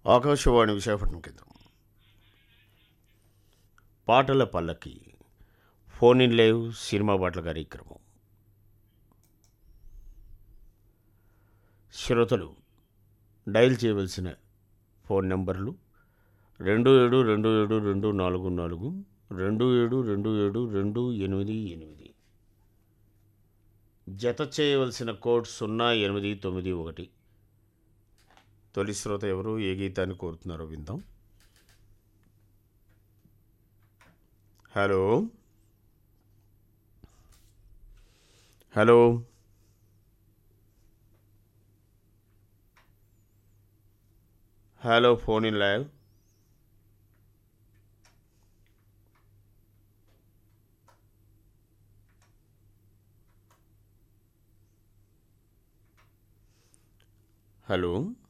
ఆకాశవాణి విశాఖపట్నం కేంద్రం పాటల పల్లకి ఫోన్ ఇన్ లేవ్ సినిమా పాటల కార్యక్రమం శ్రోతలు డయల్ చేయవలసిన ఫోన్ నంబర్లు రెండు ఏడు రెండు ఏడు రెండు నాలుగు నాలుగు రెండు ఏడు రెండు ఏడు రెండు ఎనిమిది ఎనిమిది జత చేయవలసిన కోడ్ సున్నా ఎనిమిది తొమ్మిది ఒకటి తొలి శ్రోత ఎవరు ఏ గీతాన్ని కోరుతున్నారో విందాం hello hello hello phone in live hello